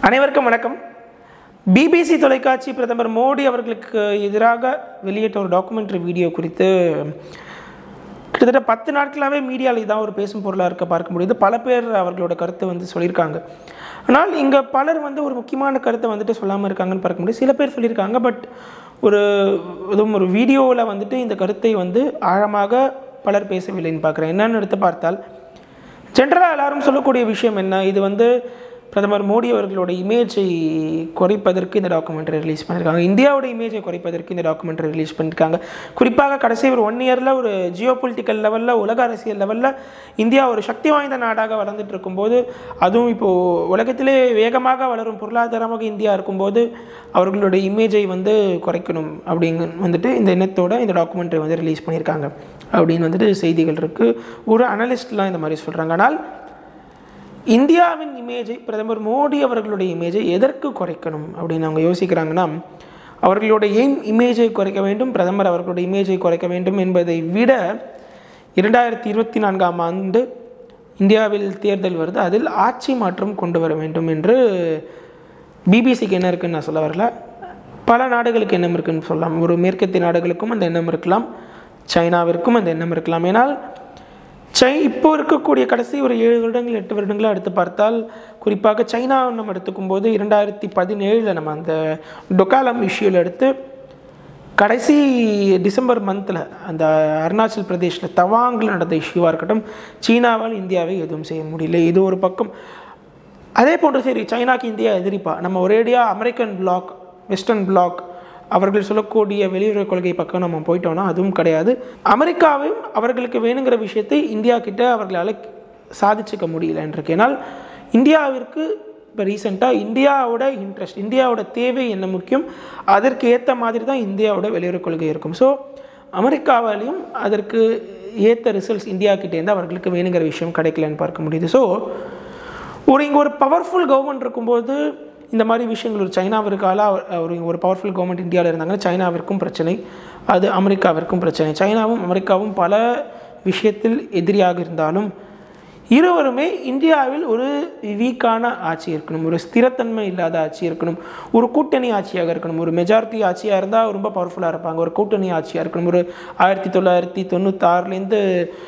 அனைவருக்கும் வணக்கம் பிபிசி தொலைக்காட்சி பிரதமர் மோடி அவர்களுக்கு எதிராக வெளியிட்ட ஒரு டாக்குமெண்ட்ரி வீடியோ குறித்து கிட்டத்தட்ட பத்து நாட்களாகவே மீடியாவில் இதான் ஒரு பேசும் பொருளாக இருக்க பார்க்க முடியுது பல பேர் அவர்களோட கருத்தை வந்து சொல்லியிருக்காங்க ஆனால் இங்கே பலர் வந்து ஒரு முக்கியமான கருத்தை வந்துட்டு சொல்லாமல் இருக்காங்கன்னு பார்க்க முடியும் சில பேர் சொல்லியிருக்காங்க பட் ஒரு இதுவும் ஒரு வீடியோவில் வந்துட்டு இந்த கருத்தை வந்து ஆழமாக பலர் பேசவில்லைன்னு பார்க்குறேன் என்னன்னு எடுத்து பார்த்தால் ஜென்ரலாக எல்லாரும் சொல்லக்கூடிய விஷயம் என்ன இது வந்து பிரதமர் மோடி அவர்களோட இமேஜை குறைப்பதற்கு இந்த டாக்குமெண்ட்ரி ரிலீஸ் பண்ணியிருக்காங்க இந்தியாவோட இமேஜை குறைப்பதற்கு இந்த டாக்குமெண்ட்ரி ரிலீஸ் பண்ணியிருக்காங்க குறிப்பாக கடைசி ஒரு ஒன் இயரில் ஒரு ஜியோ பொலிட்டிக்கல் லெவலில் உலக அரசியல் லெவலில் இந்தியா ஒரு சக்தி வாய்ந்த நாடாக வளர்ந்துட்டு இருக்கும்போது அதுவும் இப்போது உலகத்திலே வேகமாக வளரும் பொருளாதாரமாக இந்தியா இருக்கும்போது அவர்களுடைய இமேஜை வந்து குறைக்கணும் அப்படிங்க வந்துட்டு இந்த எண்ணத்தோட இந்த டாக்குமெண்ட்ரி வந்து ரிலீஸ் பண்ணியிருக்காங்க அப்படின்னு வந்துட்டு செய்திகள் இருக்குது ஒரு அனலிஸ்ட்லாம் இந்த மாதிரி சொல்கிறாங்க ஆனால் இந்தியாவின் இமேஜை பிரதமர் மோடி அவர்களுடைய இமேஜை எதற்கு குறைக்கணும் அப்படின்னு அவங்க யோசிக்கிறாங்கன்னா அவர்களுடைய ஏன் இமேஜை குறைக்க வேண்டும் பிரதமர் அவர்களுடைய இமேஜை குறைக்க வேண்டும் என்பதை விட இரண்டாயிரத்தி இருபத்தி நான்காம் ஆண்டு இந்தியாவில் தேர்தல் வருது அதில் ஆட்சி மாற்றம் கொண்டு வர வேண்டும் என்று பிபிசிக்கு என்ன இருக்குன்னு நான் சொல்ல வரல பல நாடுகளுக்கு எண்ணம் இருக்குன்னு சொல்லலாம் ஒரு மேற்கத்திய நாடுகளுக்கும் அந்த எண்ணம் இருக்கலாம் சைனாவிற்கும் அந்த எண்ணம் இருக்கலாம் ஏன்னால் சை இப்போ இருக்கக்கூடிய கடைசி ஒரு ஏழு வருடங்கள் எட்டு வருடங்களாக எடுத்து பார்த்தால் குறிப்பாக சைனா நம்ம எடுத்துக்கும் போது இரண்டாயிரத்தி பதினேழில் நம்ம அந்த டொக்காலம் இஷ்யூவில் எடுத்து கடைசி டிசம்பர் மந்தில் அந்த அருணாச்சல் பிரதேஷில் தவாங்கில் நடந்த இஷ்யூவாக இருக்கட்டும் சீனாவால் இந்தியாவை எதுவும் செய்ய முடியல இது ஒரு பக்கம் அதே போன்று சரி சைனாக்கு இந்தியா எதிரிப்பா நம்ம ஒரேடியாக அமெரிக்கன் பிளாக் வெஸ்டர்ன் பிளாக் அவர்கள் சொல்லக்கூடிய வெளியுறவு கொள்கை பக்கம் நம்ம போயிட்டோம்னா அதுவும் கிடையாது அமெரிக்காவையும் அவர்களுக்கு வேணுங்கிற விஷயத்தை இந்தியா கிட்ட அவர்களால் சாதிச்சுக்க முடியலன்றிருக்கு ஏன்னால் இந்தியாவிற்கு இப்போ ரீசெண்டாக இந்தியாவோட இன்ட்ரெஸ்ட் இந்தியாவோட தேவை என்ன முக்கியம் அதற்கு ஏற்ற மாதிரி தான் இந்தியாவோட வெளியுறவு கொள்கை இருக்கும் ஸோ அமெரிக்காவாலையும் அதற்கு ஏற்ற ரிசல்ட்ஸ் இந்தியா கிட்டேருந்து அவர்களுக்கு வேணுங்கிற விஷயம் கிடைக்கலன்னு பார்க்க முடியுது ஸோ ஒரு இங்கே ஒரு பவர்ஃபுல் கவர்மெண்ட் இருக்கும்போது இந்த மாதிரி விஷயங்கள் ஒரு சைனாவிற்கால ஒரு ஒரு பவர்ஃபுல் கவர்மெண்ட் இந்தியாவில் இருந்தாங்கன்னா சைனாவிற்கும் பிரச்சனை அது அமெரிக்காவிற்கும் பிரச்சனை சைனாவும் அமெரிக்காவும் பல விஷயத்தில் எதிரியாக இருந்தாலும் இருவருமே இந்தியாவில் ஒரு வீக்கான ஆட்சி இருக்கணும் ஒரு ஸ்திரத்தன்மை இல்லாத ஆட்சி இருக்கணும் ஒரு கூட்டணி ஆட்சியாக இருக்கணும் ஒரு மெஜாரிட்டி ஆட்சியாக இருந்தால் ரொம்ப பவர்ஃபுல்லாக இருப்பாங்க ஒரு கூட்டணி ஆட்சியாக இருக்கணும் ஒரு ஆயிரத்தி தொள்ளாயிரத்தி தொண்ணூத்தாறுலேருந்து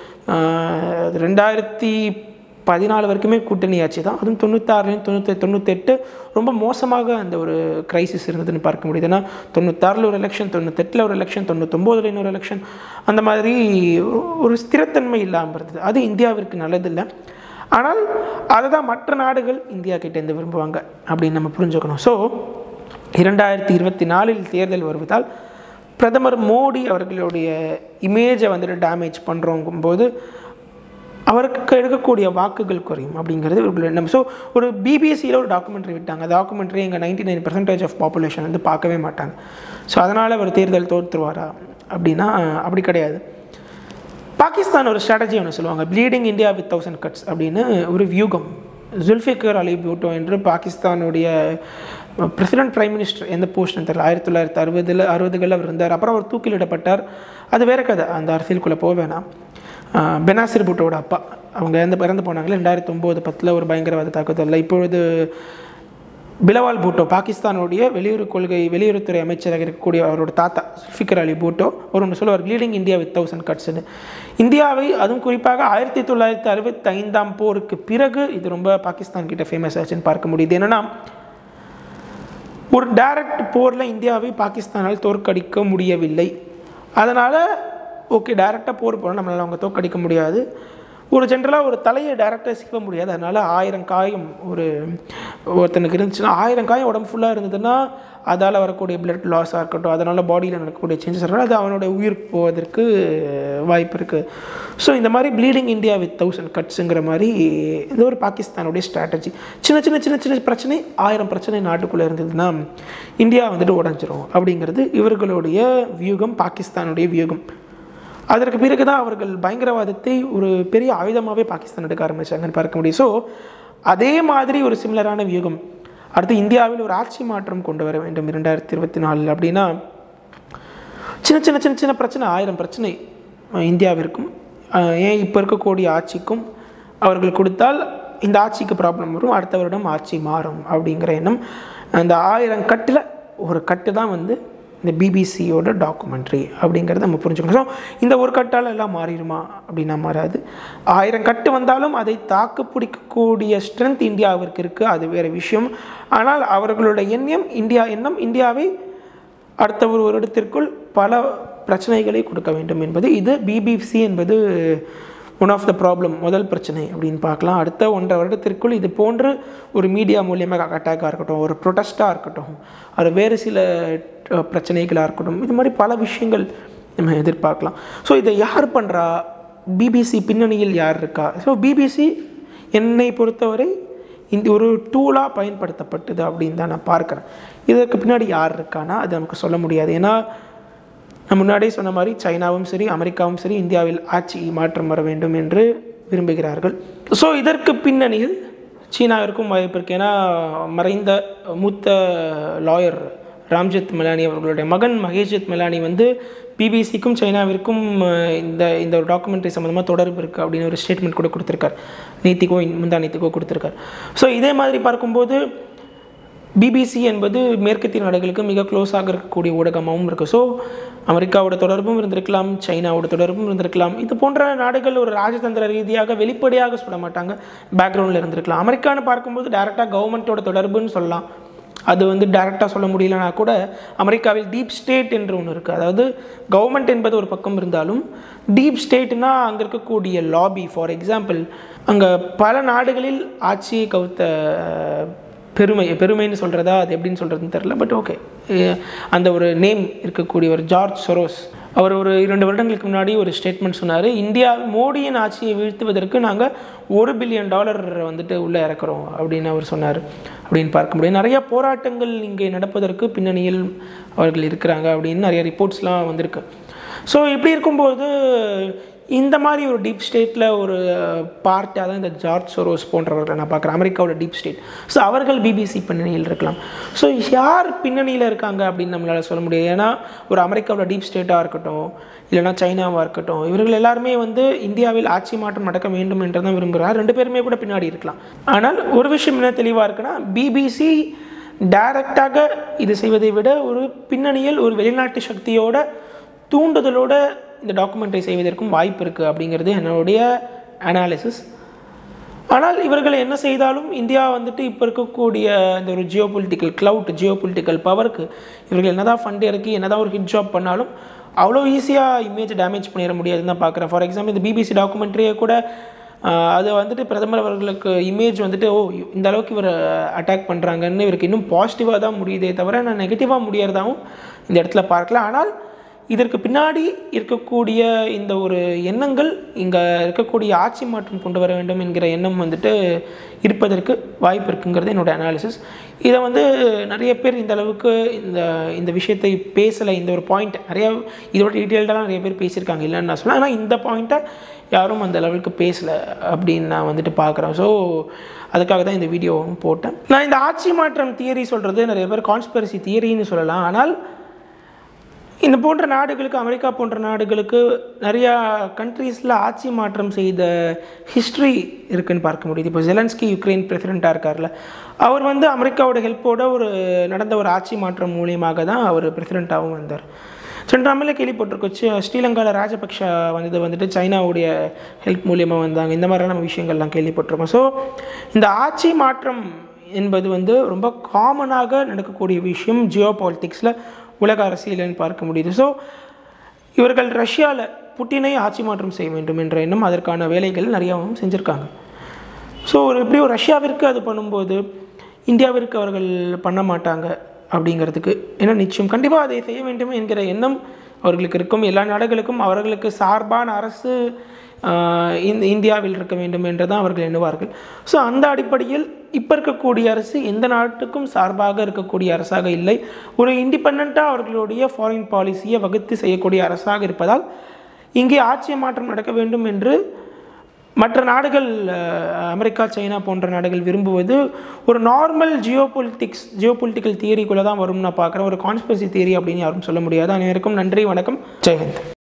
ரெண்டாயிரத்தி பதினாலு வரைக்குமே கூட்டணி ஆட்சி தான் அதுவும் தொண்ணூத்தாறுலேயும் தொண்ணூற்றி தொண்ணூத்தெட்டு ரொம்ப மோசமாக அந்த ஒரு கிரைசிஸ் இருந்ததுன்னு பார்க்க முடியுது ஏன்னா தொண்ணூத்தாறில் ஒரு எலெக்ஷன் தொண்ணூத்தெட்டில் ஒரு எலெக்ஷன் தொண்ணூத்தொம்போதில் இன்னொரு எலெக்ஷன் அந்த மாதிரி ஒரு ஸ்திரத்தன்மை இல்லாமல் இருந்தது அது இந்தியாவிற்கு நல்லதில்லை ஆனால் அதை தான் மற்ற நாடுகள் இந்தியா கிட்டேருந்து விரும்புவாங்க அப்படின்னு நம்ம புரிஞ்சுக்கணும் ஸோ இரண்டாயிரத்தி இருபத்தி நாலில் தேர்தல் வருவதால் பிரதமர் மோடி அவர்களுடைய இமேஜை வந்துட்டு டேமேஜ் பண்ணுறோங்கும்போது அவருக்கு எடுக்கக்கூடிய வாக்குகள் குறையும் அப்படிங்கிறது இவர்கள் எண்ணம் ஸோ ஒரு பிபிஎஸ்சியில் ஒரு டாக்குமெண்ட்ரி விட்டாங்க டாக்குமெண்ட்ரி எங்கள் ninety nine percentage of population வந்து பார்க்கவே மாட்டாங்க ஸோ அதனால் அவர் தேர்தல் தோற்றுருவாரா அப்படின்னா அப்படி கிடையாது பாகிஸ்தான் ஒரு ஸ்ட்ராட்டஜி ஒன்று சொல்லுவாங்க bleeding India with thousand cuts அப்படின்னு ஒரு வியூகம் ஜுல்ஃபிகர் அலி பூட்டோ என்று பாகிஸ்தானுடைய பிரசிடென்ட் பிரைம் மினிஸ்டர் எந்த போஸ்ட்னு தெரியல ஆயிரத்தி தொள்ளாயிரத்தி அறுபதில் அறுபதுகளில் அவர் இருந்தார் அப்புறம் அவர் தூக்கிலிடப்பட்டார் அது வேற கதை அந்த அரசியலுக்குள்ளே போக வேணாம் பெனாசிர் பூட்டோட அப்பா அவங்க இறந்து இறந்து போனாங்களே ரெண்டாயிரத்தி ஒம்பது பத்தில் ஒரு பயங்கரவாத தாக்குதலில் இப்பொழுது பிலவால் பூட்டோ பாகிஸ்தானுடைய வெளியுறவு கொள்கை வெளியுறவுத்துறை அமைச்சராக இருக்கக்கூடிய அவரோட தாத்தா சுல்ஃபிகர் அலி பூட்டோ ஒரு ஒன்று சொல்லுவார் லீடிங் இந்தியா வித் தௌசண்ட் கட்ஸ்னு இந்தியாவை அதுவும் குறிப்பாக ஆயிரத்தி தொள்ளாயிரத்தி அறுபத்தி ஐந்தாம் போருக்கு பிறகு இது ரொம்ப பாகிஸ்தான் கிட்ட ஃபேமஸ் ஆச்சுன்னு பார்க்க முடியுது என்னென்னா ஒரு டைரக்ட் போரில் இந்தியாவை பாகிஸ்தானால் தோற்கடிக்க முடியவில்லை அதனால் ஓகே டேரெக்டாக போர் போனால் நம்மளால் அவங்க தோற்கடிக்க முடியாது ஒரு ஜென்ரலாக ஒரு தலையை டேரெக்டாக சிக்க முடியாது அதனால் ஆயிரம் காயம் ஒரு ஒருத்தனுக்கு இருந்துச்சுன்னா ஆயிரம் காயம் உடம்பு ஃபுல்லாக இருந்ததுன்னா அதால் வரக்கூடிய பிளட் லாஸாக இருக்கட்டும் அதனால் பாடியில் நடக்கக்கூடிய சேஞ்சஸ் இருக்கட்டும் அது அவனோட உயிர் போவதற்கு வாய்ப்பு இருக்குது ஸோ இந்த மாதிரி ப்ளீடிங் இந்தியா வித் தௌசண்ட் கட்ஸுங்கிற மாதிரி இது ஒரு பாகிஸ்தானுடைய ஸ்ட்ராட்டஜி சின்ன சின்ன சின்ன சின்ன பிரச்சனை ஆயிரம் பிரச்சனை நாட்டுக்குள்ளே இருந்ததுன்னா இந்தியா வந்துட்டு உடஞ்சிரும் அப்படிங்கிறது இவர்களுடைய வியூகம் பாகிஸ்தானுடைய வியூகம் அதற்கு பிறகு தான் அவர்கள் பயங்கரவாதத்தை ஒரு பெரிய ஆயுதமாகவே பாகிஸ்தான் எடுக்க ஆரம்பித்தாங்கன்னு பார்க்க முடியும் ஸோ அதே மாதிரி ஒரு சிமிலரான வியூகம் அடுத்து இந்தியாவில் ஒரு ஆட்சி மாற்றம் கொண்டு வர வேண்டும் இரண்டாயிரத்தி இருபத்தி நாலில் அப்படின்னா சின்ன சின்ன சின்ன சின்ன பிரச்சனை ஆயிரம் பிரச்சனை இந்தியாவிற்கும் ஏன் இப்போ இருக்கக்கூடிய ஆட்சிக்கும் அவர்கள் கொடுத்தால் இந்த ஆட்சிக்கு ப்ராப்ளம் வரும் அடுத்த வருடம் ஆட்சி மாறும் அப்படிங்கிற எண்ணம் அந்த ஆயிரம் கட்டில் ஒரு கட்டு தான் வந்து இந்த பிபிசியோட டாக்குமெண்ட்ரி அப்படிங்கிறத நம்ம புரிஞ்சுக்கணும் ஸோ இந்த ஒரு கட்டால் எல்லாம் மாறிடுமா அப்படின்னா மாறாது ஆயிரம் கட்டு வந்தாலும் அதை தாக்கு பிடிக்கக்கூடிய ஸ்ட்ரென்த் இந்தியாவிற்கு இருக்குது அது வேறு விஷயம் ஆனால் அவர்களோட எண்ணம் இந்தியா எண்ணம் இந்தியாவை அடுத்த ஒரு வருடத்திற்குள் பல பிரச்சனைகளை கொடுக்க வேண்டும் என்பது இது பிபிசி என்பது ஒன் ஆஃப் த ப்ராப்ளம் முதல் பிரச்சனை அப்படின்னு பார்க்கலாம் அடுத்த ஒன்றரை வருடத்திற்குள் இது போன்று ஒரு மீடியா மூலியமாக அட்டாக்காக இருக்கட்டும் ஒரு ப்ரொட்டஸ்ட்டாக இருக்கட்டும் அது வேறு சில அஹ், பிரச்சனைகளாக இருக்கட்டும் இது மாதிரி பல விஷயங்கள் நம்ம எதிர்பார்க்கலாம் ஸோ இதை யார் பண்ணுறா பிபிசி பின்னணியில் யார் இருக்கா ஸோ பிபிசி என்னை பொறுத்தவரை இந்த ஒரு டூலாக பயன்படுத்தப்பட்டது அப்படின்னு தான் நான் பார்க்குறேன் இதற்கு பின்னாடி யார் இருக்கானா அது நமக்கு சொல்ல முடியாது ஏன்னா நான் முன்னாடியே சொன்ன மாதிரி சைனாவும் சரி அமெரிக்காவும் சரி இந்தியாவில் ஆட்சி மாற்றம் வர வேண்டும் என்று விரும்புகிறார்கள் ஸோ இதற்கு பின்னணியில் சீனாவிற்கும் வாய்ப்பு இருக்குது ஏன்னா மறைந்த மூத்த லாயர் ராம்ஜெத் மெலானி அவர்களுடைய மகன் மகேஷ்ஜித் மெலானி வந்து பிபிசிக்கும் சைனாவிற்கும் அஹ், இந்த இந்த ஒரு டாக்குமெண்ட்ரி சம்மந்தமாக தொடர்பு இருக்குது அப்படின்னு ஒரு ஸ்டேட்மெண்ட் கூட கொடுத்துருக்கார் நீத்திக்கோ முந்தா நீத்திக்கோ கொடுத்துருக்கார் ஸோ இதே மாதிரி பார்க்கும்போது பிபிசி என்பது மேற்கத்திய நாடுகளுக்கு மிக க்ளோஸாக இருக்கக்கூடிய ஊடகமாகவும் இருக்குது ஸோ அமெரிக்காவோட தொடர்பும் இருந்திருக்கலாம் சைனாவோட தொடர்பும் இருந்திருக்கலாம் இது போன்ற நாடுகள் ஒரு ராஜதந்திர ரீதியாக வெளிப்படையாக சொல்ல மாட்டாங்க பேக்ரவுண்டில் இருந்திருக்கலாம் அமெரிக்கான்னு பார்க்கும்போது டேரெக்டாக கவர்மெண்ட்டோட தொடர்புன்னு சொல்லலாம் அது வந்து டைரெக்டாக சொல்ல முடியலனா கூட அமெரிக்காவில் டீப் ஸ்டேட் என்று ஒன்று இருக்குது அதாவது கவர்மெண்ட் என்பது ஒரு பக்கம் இருந்தாலும் டீப் ஸ்டேட்னா அங்கே இருக்கக்கூடிய லாபி ஃபார் எக்ஸாம்பிள் அங்கே பல நாடுகளில் ஆட்சியை கவுத்த பெருமை பெருமைன்னு சொல்கிறதா அது எப்படின்னு சொல்கிறதுன்னு தெரில பட் ஓகே அந்த ஒரு நேம் இருக்கக்கூடிய ஒரு ஜார்ஜ் சொரோஸ் அவர் ஒரு இரண்டு வருடங்களுக்கு முன்னாடி ஒரு ஸ்டேட்மெண்ட் சொன்னார் இந்தியா மோடியின் ஆட்சியை வீழ்த்துவதற்கு நாங்கள் ஒரு பில்லியன் டாலர் வந்துட்டு உள்ளே இறக்குறோம் அப்படின்னு அவர் சொன்னார் அப்படின்னு பார்க்க முடியும் நிறைய போராட்டங்கள் இங்கே நடப்பதற்கு பின்னணியில் அவர்கள் இருக்கிறாங்க அப்படின்னு நிறைய ரிப்போர்ட்ஸ்லாம் வந்திருக்கு ஸோ இப்படி இருக்கும்போது இந்த மாதிரி ஒரு டீப் ஸ்டேட்டில் ஒரு பார்ட்டாக தான் இந்த ஜார்ஜ் சொரோஸ் போன்றவர்களை நான் பார்க்குறேன் அமெரிக்காவோட டீப் ஸ்டேட் ஸோ அவர்கள் பிபிசி பின்னணியில் இருக்கலாம் ஸோ யார் பின்னணியில் இருக்காங்க அப்படின்னு நம்மளால் சொல்ல முடியாது ஏன்னா ஒரு அமெரிக்காவோட டீப் ஸ்டேட்டாக இருக்கட்டும் இல்லைனா சைனாவாக இருக்கட்டும் இவர்கள் எல்லாருமே வந்து இந்தியாவில் ஆட்சி மாற்றம் நடக்க வேண்டும் என்று தான் விரும்புகிறார் ரெண்டு பேருமே கூட பின்னாடி இருக்கலாம் ஆனால் ஒரு விஷயம் என்ன தெளிவாக இருக்குன்னா பிபிசி டைரக்டாக இது செய்வதை விட ஒரு பின்னணியில் ஒரு வெளிநாட்டு சக்தியோட தூண்டுதலோட இந்த டாக்குமெண்ட்ரி செய்வதற்கும் வாய்ப்பு இருக்குது அப்படிங்கிறது என்னுடைய அனாலிசிஸ் ஆனால் இவர்கள் என்ன செய்தாலும் இந்தியா வந்துட்டு இப்போ இருக்கக்கூடிய இந்த ஒரு geopolitical cloud geopolitical பவருக்கு இவர்கள் என்னதான் ஃபண்ட் இறக்கி என்னதான் ஒரு ஹிட் ஜாப் பண்ணாலும் அவ்வளோ ஈஸியாக இமேஜ் டேமேஜ் பண்ணிட முடியாதுன்னு தான் பார்க்குறேன் ஃபார் எக்ஸாம்பிள் இந்த பிபிசி டாக்குமெண்ட்ரியை கூட ஆஹ், அது வந்துட்டு பிரதமர் அவர்களுக்கு இமேஜ் வந்துட்டு ஓ இந்த அளவுக்கு இவர் அட்டாக் பண்ணுறாங்கன்னு இவருக்கு இன்னும் பாசிட்டிவாக தான் முடியுதே தவிர நான் நெகட்டிவாக முடியறதாவும் இந்த இடத்துல பார்க்கலாம் ஆனால் இதற்கு பின்னாடி இருக்கக்கூடிய இந்த ஒரு எண்ணங்கள் இங்கே இருக்கக்கூடிய ஆட்சி மாற்றம் கொண்டு வர வேண்டும் என்கிற எண்ணம் வந்துட்டு இருப்பதற்கு வாய்ப்பு இருக்குங்கிறது என்னோட அனாலிசிஸ் இதை வந்து நிறைய பேர் இந்த அளவுக்கு இந்த இந்த விஷயத்தை பேசலை இந்த ஒரு பாயிண்ட் நிறைய இதோட டீட்டெயில்டாக நிறைய பேர் பேசியிருக்காங்க இல்லைன்னு நான் சொல்ல ஆனால் இந்த பாயிண்ட்டை யாரும் அந்த லெவலுக்கு பேசலை அப்படின்னு நான் வந்துட்டு பார்க்குறேன் ஸோ அதுக்காக தான் இந்த வீடியோவும் போட்டேன் நான் இந்த ஆட்சி மாற்றம் தியரி சொல்கிறது நிறைய பேர் கான்ஸ்பிரசி தியரின்னு சொல்லலாம் ஆனால் இந்த போன்ற நாடுகளுக்கு அமெரிக்கா போன்ற நாடுகளுக்கு நிறையா கண்ட்ரீஸில் ஆட்சி மாற்றம் செய்த ஹிஸ்ட்ரி இருக்குன்னு பார்க்க முடியுது இப்போ ஜெலன்ஸ்கி யுக்ரைன் பிரசிடெண்ட்டாக இருக்கார்ல அவர் வந்து அமெரிக்காவோட ஹெல்ப்போட ஒரு நடந்த ஒரு ஆட்சி மாற்றம் மூலியமாக தான் அவர் பிரசிடெண்ட்டாகவும் வந்தார் சென்ற அமல கேள்விப்பட்டிருக்கோச்சு ஸ்ரீலங்காவில் ராஜபக்ஷ வந்தது வந்துட்டு சைனாவுடைய ஹெல்ப் மூலியமாக வந்தாங்க இந்த மாதிரியான நம்ம விஷயங்கள்லாம் கேள்விப்பட்டிருக்கோம் ஸோ இந்த ஆட்சி மாற்றம் என்பது வந்து ரொம்ப காமனாக நடக்கக்கூடிய விஷயம் ஜியோ பாலிட்டிக்ஸில் உலக அரசியல்னு பார்க்க முடியுது ஸோ இவர்கள் ரஷ்யாவில் புட்டினை ஆட்சி மாற்றம் செய்ய வேண்டும் என்ற எண்ணம் அதற்கான வேலைகள் நிறையாவும் செஞ்சுருக்காங்க ஸோ ஒரு எப்படி ஒரு ரஷ்யாவிற்கு அது பண்ணும்போது இந்தியாவிற்கு அவர்கள் பண்ண மாட்டாங்க அப்படிங்கிறதுக்கு ஏன்னா நிச்சயம் கண்டிப்பாக அதை செய்ய வேண்டும் என்கிற எண்ணம் அவர்களுக்கு இருக்கும் எல்லா நாடுகளுக்கும் அவர்களுக்கு சார்பான அரசு ஆஹ், இந்த இந்தியாவில் இருக்க வேண்டும் என்று தான் அவர்கள் எண்ணுவார்கள் ஸோ அந்த அடிப்படையில் இப்போ இருக்கக்கூடிய அரசு எந்த நாட்டுக்கும் சார்பாக இருக்கக்கூடிய அரசாக இல்லை ஒரு இண்டிபெண்ட்டாக அவர்களுடைய ஃபாரின் பாலிசியை வகுத்து செய்யக்கூடிய அரசாக இருப்பதால் இங்கே ஆட்சி மாற்றம் நடக்க வேண்டும் என்று மற்ற நாடுகள் அஹ், அமெரிக்கா சைனா போன்ற நாடுகள் விரும்புவது ஒரு normal geopolitics geopolitical தியரிக்குள்ளே தான் வரும்னு நான் பார்க்குறேன் ஒரு கான்ஸ்பிரசி தியரி அப்படின்னு யாரும் சொல்ல முடியாது அனைவருக்கும் நன்றி வணக்கம் ஜெயஹிந்த்